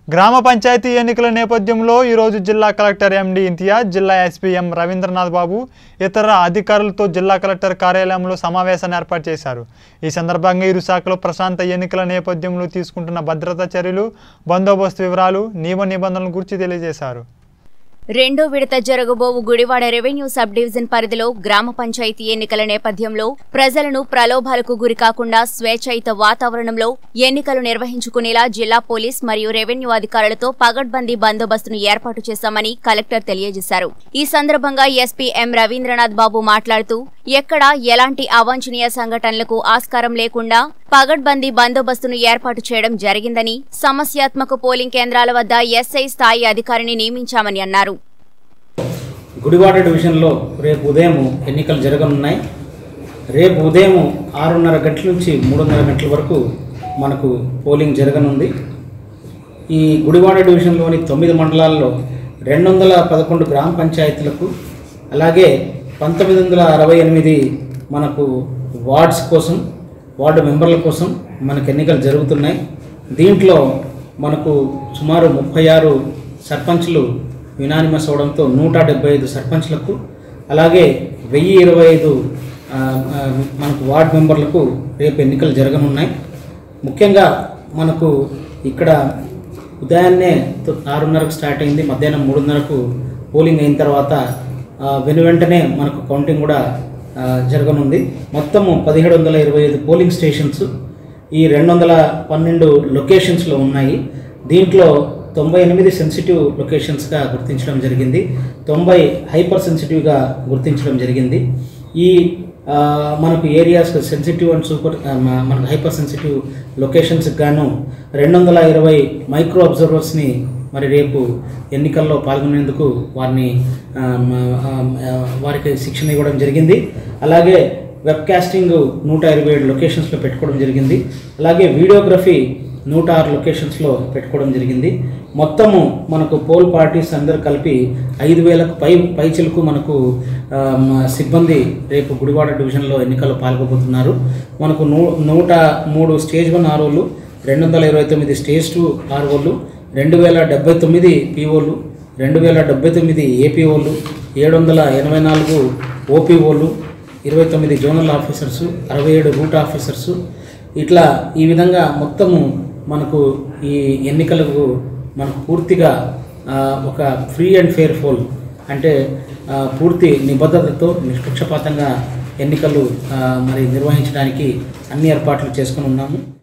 గ్రామ పంచాయతీ ఎన్నికల నేపథ్యంలో ఈరోజు జిల్లా కలెక్టర్ ఎండి ఇంతియాజ్ జిల్లా ఎస్పీ ఎం రవీంద్రనాథ్ బాబు ఇతర అధికారులతో జిల్లా కలెక్టర్ కార్యాలయంలో సమావేశాన్ని ఏర్పాటు చేశారు ఈ సందర్భంగా ఇరు శాఖలు ప్రశాంత ఎన్నికల నేపథ్యంలో తీసుకుంటున్న భద్రతా చర్యలు బందోబస్తు వివరాలు నియమ నిబంధనల గురించి తెలియజేశారు రెండో విడత జరగబోవు గుడివాడ రెవెన్యూ సబ్ డివిజన్ పరిధిలో గ్రామ పంచాయతీ ఎన్నికల నేపథ్యంలో ప్రజలను ప్రలోభాలకు గురికాకుండా స్వేచ్ఛాయుత వాతావరణంలో ఎన్నికలు నిర్వహించుకునేలా జిల్లా పోలీస్ మరియు రెవెన్యూ అధికారులతో పగడ్బందీ బందోబస్తును ఏర్పాటు చేశామని కలెక్టర్ తెలియజేశారు ఈ సందర్భంగా ఎస్పీ ఎం రవీంద్రనాథ్ బాబు మాట్లాడుతూ ఎక్కడా ఎలాంటి అవాంఛనీయ సంఘటనలకు ఆస్కారం లేకుండా పగడ్బందీ బందోబస్తును ఏర్పాటు చేయడం జరిగిందని సమస్యాత్మక పోలింగ్ కేంద్రాల వద్ద ఎస్ఐ స్థాయి అధికారిని నియమించామని అన్నారు గుడివాడ డివిజన్లో రేపు ఉదయం ఎన్నికలు జరగనున్నాయి రేపు ఉదయం ఆరున్నర గంటల నుంచి మూడున్నర గంటల వరకు మనకు పోలింగ్ జరగనుంది ఈ గుడివాడ డివిజన్లోని తొమ్మిది మండలాల్లో రెండు వందల పదకొండు గ్రామ పంచాయతీలకు అలాగే పంతొమ్మిది వందల అరవై ఎనిమిది మనకు వార్డ్స్ కోసం వార్డు మెంబర్ల కోసం మనకు ఎన్నికలు జరుగుతున్నాయి దీంట్లో మనకు సుమారు ముప్పై ఆరు సర్పంచ్లు యునానిమస్ అవడంతో నూట డెబ్బై ఐదు సర్పంచ్లకు అలాగే వెయ్యి ఇరవై ఐదు ఆ, ఆ, మనకు వార్డు మెంబర్లకు రేపు ఎన్నికలు జరగనున్నాయి ముఖ్యంగా మనకు ఇక్కడ ఉదయాన్నే తొ- ఆరున్నరకు స్టార్ట్ అయింది మధ్యాహ్నం మూడున్నరకు పోలింగ్ అయిన తర్వాత ఆ, వెను వెంటనే మనకు కౌంటింగ్ కూడా ఆ, జరగనుంది మొత్తము పదిహేడు వందల ఇరవై ఐదు పోలింగ్ స్టేషన్స్ ఈ రెండు వందల పన్నెండు లొకేషన్స్లో ఉన్నాయి దీంట్లో తొంభై ఎనిమిది సెన్సిటివ్ లొకేషన్స్గా గుర్తించడం జరిగింది తొంభై హైపర్ సెన్సిటివ్గా గుర్తించడం జరిగింది ఈ ఆ, మనకు ఏరియాస్ సెన్సిటివ్ అండ్ సూపర్ ఆ, మ- మనకు హైపర్ సెన్సిటివ్ లొకేషన్స్కి గాను రెండు వందల ఇరవై మైక్రో అబ్జర్వర్స్ని మరి రేపు ఎన్నికల్లో పాల్గొనేందుకు వారిని ఆ, మ- ఆ, ఆ, వారికి శిక్షణ ఇవ్వడం జరిగింది అలాగే వెబ్ కాస్టింగ్ నూట ఇరవై ఏడు లొకేషన్స్లో పెట్టుకోవడం జరిగింది అలాగే వీడియోగ్రఫీ నూట ఆరు లొకేషన్స్లో పెట్టుకోవడం జరిగింది మొత్తము మనకు పోల్ పార్టీస్ అందరు కలిపి ఐదు వేలకు పై పైచిలకు మనకు ఆ, మ- సిబ్బంది రేపు గుడివాడ డివిజన్లో ఎన్నికల్లో పాల్గొబోతున్నారు మనకు నూ నూట మూడు స్టేజ్ వన్ ఆర్ఓలు రెండు వందల ఇరవై తొమ్మిది స్టేజ్ టూ ఆర్ఓలు రెండు వేల డెబ్బై తొమ్మిది పీఓలు రెండు వేల డెబ్బై తొమ్మిది ఏపీఓలు ఏడు వందల ఎనభై నాలుగు ఓపీఓలు ఇరవై తొమ్మిది జోనల్ ఆఫీసర్సు అరవై ఏడు రూట్ ఆఫీసర్సు ఇట్లా ఈ విధంగా మొత్తము మనకు ఈ ఎన్నికలకు మనకు పూర్తిగా ఆ, ఒక ఫ్రీ అండ్ ఫెయిర్ ఫోల్ అంటే ఆ, పూర్తి నిబద్ధతతో నిష్పక్షపాతంగా ఎన్నికలు ఆ, మరి నిర్వహించడానికి అన్ని ఏర్పాట్లు చేసుకుని ఉన్నాము